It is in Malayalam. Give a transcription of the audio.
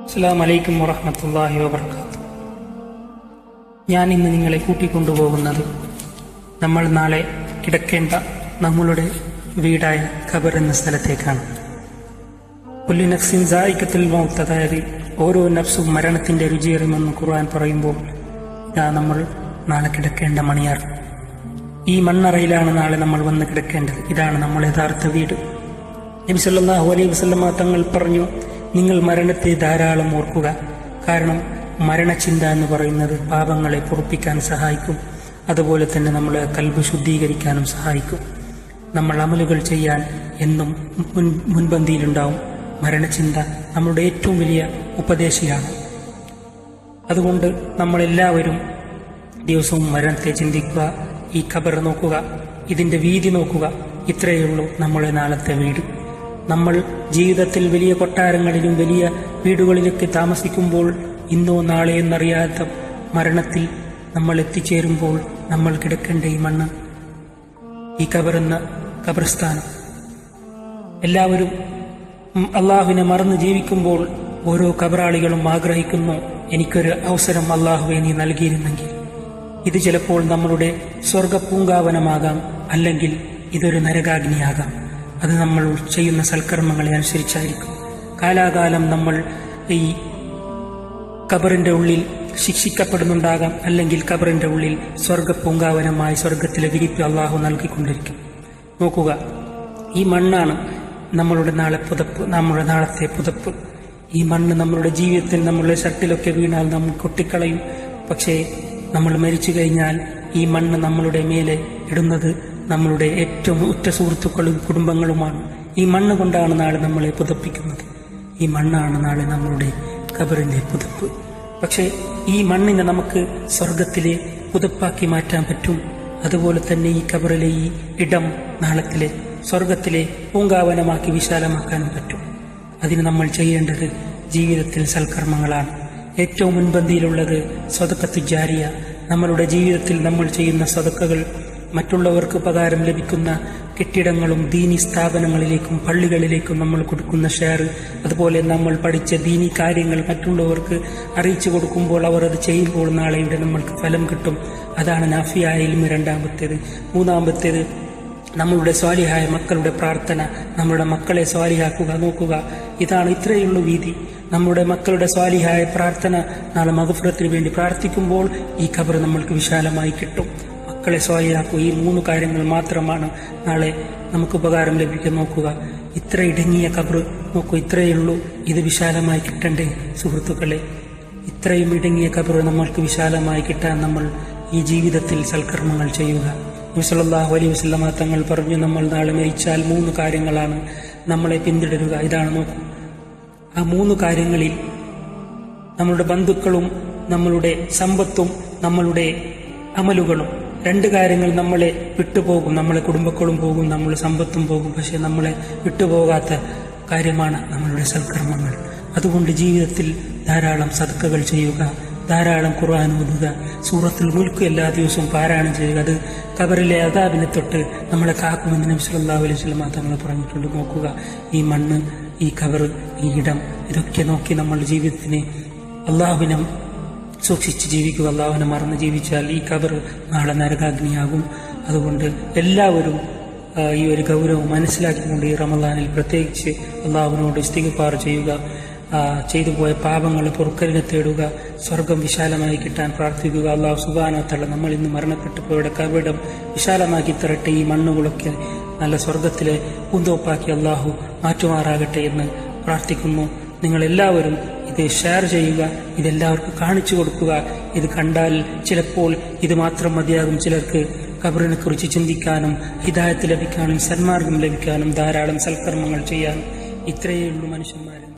അസ്സാം വലൈക്കും വറഹമത്തല്ലാഹി വബർക്കാത്തു ഞാൻ ഇന്ന് നിങ്ങളെ കൂട്ടിക്കൊണ്ടുപോകുന്നത് നമ്മൾ നാളെ കിടക്കേണ്ട നമ്മളുടെ വീടായ ഖബർ എന്ന സ്ഥലത്തേക്കാണ് പുല്ലി നഫ്സിൻ സായിക്കത്തിൽ മൗത്ത് അതായത് ഓരോ നഫ്സും മരണത്തിന്റെ രുചിയറിയുമെന്ന് ഖുർആൻ പറയുമ്പോൾ ഇതാ നമ്മൾ നാളെ കിടക്കേണ്ട മണിയാർ ഈ മണ്ണറയിലാണ് നാളെ നമ്മൾ വന്ന് കിടക്കേണ്ടത് ഇതാണ് നമ്മൾ യഥാർത്ഥ വീട് നബി സല്ലല്ലാഹു അലൈഹി വസല്ലമ തങ്ങൾ പറഞ്ഞു നിങ്ങൾ മരണത്തെ ധാരാളം ഓർക്കുക കാരണം മരണചിന്ത എന്ന് പറയുന്നത് പാപങ്ങളെ പൊറുപ്പിക്കാൻ സഹായിക്കും അതുപോലെ തന്നെ നമ്മളെ കൽബ് ശുദ്ധീകരിക്കാനും സഹായിക്കും നമ്മൾ അമലുകൾ ചെയ്യാൻ എന്നും മുൻ മുൻപന്തിയിലുണ്ടാവും മരണചിന്ത നമ്മുടെ ഏറ്റവും വലിയ ഉപദേശിയാണ് അതുകൊണ്ട് നമ്മളെല്ലാവരും ദിവസവും മരണത്തെ ചിന്തിക്കുക ഈ ഖബർ നോക്കുക ഇതിന്റെ വീതി നോക്കുക ഇത്രയുള്ളൂ നമ്മളെ നാളത്തെ വീട് നമ്മൾ ജീവിതത്തിൽ വലിയ കൊട്ടാരങ്ങളിലും വലിയ വീടുകളിലൊക്കെ താമസിക്കുമ്പോൾ ഇന്നോ നാളെ എന്നറിയാത്ത മരണത്തിൽ നമ്മൾ എത്തിച്ചേരുമ്പോൾ നമ്മൾ കിടക്കേണ്ട ഈ മണ്ണ് ഈ ഖബറെന്ന ഖബർസ്ഥാനം എല്ലാവരും ഉം, അള്ളാഹുവിനെ മറന്ന് ജീവിക്കുമ്പോൾ ഓരോ കബറാളികളും ആഗ്രഹിക്കുന്നു എനിക്കൊരു അവസരം അള്ളാഹുവെ നീ നൽകിയിരുന്നെങ്കിൽ ഇത് ചിലപ്പോൾ നമ്മളുടെ സ്വർഗ പൂങ്കാവനമാകാം അല്ലെങ്കിൽ ഇതൊരു നരകാഗ്നിയാകാം അത് നമ്മൾ ചെയ്യുന്ന സൽക്കർമ്മങ്ങളെ അനുസരിച്ചായിരിക്കും കാലാകാലം നമ്മൾ ഈ ഖബറിന്റെ ഉള്ളിൽ ശിക്ഷിക്കപ്പെടുന്നുണ്ടാകാം അല്ലെങ്കിൽ ഖബറിന്റെ ഉള്ളിൽ സ്വർഗ പൂങ്കാവനമായി സ്വർഗത്തിലെ വിരിപ്പ് അള്ളാഹു നൽകിക്കൊണ്ടിരിക്കും നോക്കുക ഈ മണ്ണാണ് നമ്മളുടെ നാളെ പുതപ്പ് നമ്മുടെ നാളത്തെ പുതപ്പ് ഈ മണ്ണ് നമ്മളുടെ ജീവിതത്തിൽ നമ്മളുടെ ഷർട്ടിലൊക്കെ വീണാൽ നമ്മൾ കൊട്ടിക്കളയും പക്ഷേ നമ്മൾ മരിച്ചു കഴിഞ്ഞാൽ ഈ മണ്ണ് നമ്മളുടെ മേലെ ഇടുന്നത് നമ്മളുടെ ഏറ്റവും ഉറ്റ സുഹൃത്തുക്കളും കുടുംബങ്ങളുമാണ് ഈ മണ്ണ് കൊണ്ടാണ് നാളെ നമ്മളെ പുതപ്പിക്കുന്നത് ഈ മണ്ണാണ് നാളെ നമ്മളുടെ ഖബറിന്റെ പുതപ്പ് പക്ഷേ ഈ മണ്ണിനെ നമുക്ക് സ്വർഗത്തിലെ പുതപ്പാക്കി മാറ്റാൻ പറ്റും അതുപോലെ തന്നെ ഈ ഖബറിലെ ഈ ഇടം നാളത്തിലെ സ്വർഗത്തിലെ പൂങ്കാവനമാക്കി വിശാലമാക്കാനും പറ്റും അതിന് നമ്മൾ ചെയ്യേണ്ടത് ജീവിതത്തിൽ സൽക്കർമ്മങ്ങളാണ് ഏറ്റവും മുൻപന്തിയിലുള്ളത് സ്വതക്കത്ത് ജാരിയ നമ്മളുടെ ജീവിതത്തിൽ നമ്മൾ ചെയ്യുന്ന സ്വതക്കകൾ മറ്റുള്ളവർക്ക് ഉപകാരം ലഭിക്കുന്ന കെട്ടിടങ്ങളും ദീനി സ്ഥാപനങ്ങളിലേക്കും പള്ളികളിലേക്കും നമ്മൾ കൊടുക്കുന്ന ഷെയർ അതുപോലെ നമ്മൾ പഠിച്ച ദീനി കാര്യങ്ങൾ മറ്റുള്ളവർക്ക് അറിയിച്ചു കൊടുക്കുമ്പോൾ അവർ അത് ചെയ്യുമ്പോൾ നാളെ ഇവിടെ നമ്മൾക്ക് ഫലം കിട്ടും അതാണ് നാഫിയായ ഇൽമ രണ്ടാമത്തേത് മൂന്നാമത്തേത് നമ്മളുടെ സ്വാലിഹായ മക്കളുടെ പ്രാർത്ഥന നമ്മുടെ മക്കളെ സ്വാലിഹാക്കുക നോക്കുക ഇതാണ് ഇത്രയുള്ള വീതി നമ്മുടെ മക്കളുടെ സ്വാലിഹായ പ്രാർത്ഥന നാളെ മകഫുറത്തിന് വേണ്ടി പ്രാർത്ഥിക്കുമ്പോൾ ഈ ഖബർ നമ്മൾക്ക് വിശാലമായി കിട്ടും മക്കളെ സ്വാലിഹാക്കുക ഈ മൂന്ന് കാര്യങ്ങൾ മാത്രമാണ് നാളെ നമുക്ക് ഉപകാരം ലഭിക്കാൻ നോക്കുക ഇത്ര ഇടുങ്ങിയ ഖബർ നോക്കൂ ഇത്രയുള്ളൂ ഇത് വിശാലമായി കിട്ടണ്ടേ സുഹൃത്തുക്കളെ ഇത്രയും ഇടുങ്ങിയ ഖബർ നമ്മൾക്ക് വിശാലമായി കിട്ടാൻ നമ്മൾ ഈ ജീവിതത്തിൽ സൽക്കർമ്മങ്ങൾ ചെയ്യുക നബിസല്ലാഹു അലൈഹി വസല്ലമ തങ്ങൾ പറഞ്ഞു നമ്മൾ നാളെ മരിച്ചാൽ മൂന്ന് കാര്യങ്ങളാണ് നമ്മളെ പിന്തുടരുക ഇതാണ് നോക്കൂ ആ മൂന്ന് കാര്യങ്ങളിൽ നമ്മളുടെ ബന്ധുക്കളും നമ്മളുടെ സമ്പത്തും നമ്മളുടെ അമലുകളും രണ്ട് കാര്യങ്ങൾ നമ്മളെ വിട്ടുപോകും നമ്മളെ കുടുംബക്കളും പോകും നമ്മളെ സമ്പത്തും പോകും പക്ഷെ നമ്മളെ വിട്ടുപോകാത്ത കാര്യമാണ് നമ്മളുടെ സൽക്കർമ്മങ്ങൾ അതുകൊണ്ട് ജീവിതത്തിൽ ധാരാളം സദക്കകൾ ചെയ്യുക ധാരാളം ഖുർആൻ ഓതുക സൂറത്തുൽ മുൽക്ക് എല്ലാ ദിവസവും പാരായണം ചെയ്യുക അത് കബറിലെ അതാബിനെ തൊട്ട് നമ്മളെ കാക്കുമെന്ന് നബി സല്ലല്ലാഹു അലൈഹി വസല്ലം തങ്ങൾ പറഞ്ഞിട്ടുണ്ട് നോക്കുക ഈ മണ്ണ് ഈ കബർ ഈ ഇടം ഇതൊക്കെ നോക്കി നമ്മുടെ ജീവിതത്തിനെ അള്ളാഹുവിനെ സൂക്ഷിച്ച് ജീവിക്കുക അള്ളാഹുവിനെ മറന്ന് ജീവിച്ചാൽ ഈ കബർ നാളെ നരകാഗ്നിയാകും അതുകൊണ്ട് എല്ലാവരും ആ, ഈ ഒരു ഗൗരവം മനസ്സിലാക്കിക്കൊണ്ട് ഈ റമദാനിൽ പ്രത്യേകിച്ച് അള്ളാഹുവിനോട് ഇസ്തിഗഫാർ ചെയ്യുക ആ, ചെയ്തു പോയ പാപങ്ങൾ പൊറുക്കലിനെ തേടുക സ്വർഗം വിശാലമായി കിട്ടാൻ പ്രാർത്ഥിക്കുക അള്ളാഹു സുബാനത്തള്ള നമ്മൾ ഇന്ന് മരണപ്പെട്ടു പോയുടെ കവിടം വിശാലമാക്കി തരട്ടെ ഈ മണ്ണുകളൊക്കെ നല്ല സ്വർഗത്തിലെ പൂന്തോപ്പാക്കി അള്ളാഹു മാറ്റുമാറാകട്ടെ എന്ന് പ്രാർത്ഥിക്കുന്നു നിങ്ങൾ എല്ലാവരും ഇത് ഷെയർ ചെയ്യുക ഇതെല്ലാവർക്കും കാണിച്ചു കൊടുക്കുക ഇത് കണ്ടാൽ ചിലപ്പോൾ ഇത് മാത്രം മതിയാകും ചിലർക്ക് ഖബറിനെ കുറിച്ച് ചിന്തിക്കാനും ഹിദായത്ത് ലഭിക്കാനും സന്മാർഗം ലഭിക്കാനും ധാരാളം സൽക്കർമ്മങ്ങൾ ചെയ്യാനും ഇത്രയേ ഉള്ളൂ മനുഷ്യന്മാർ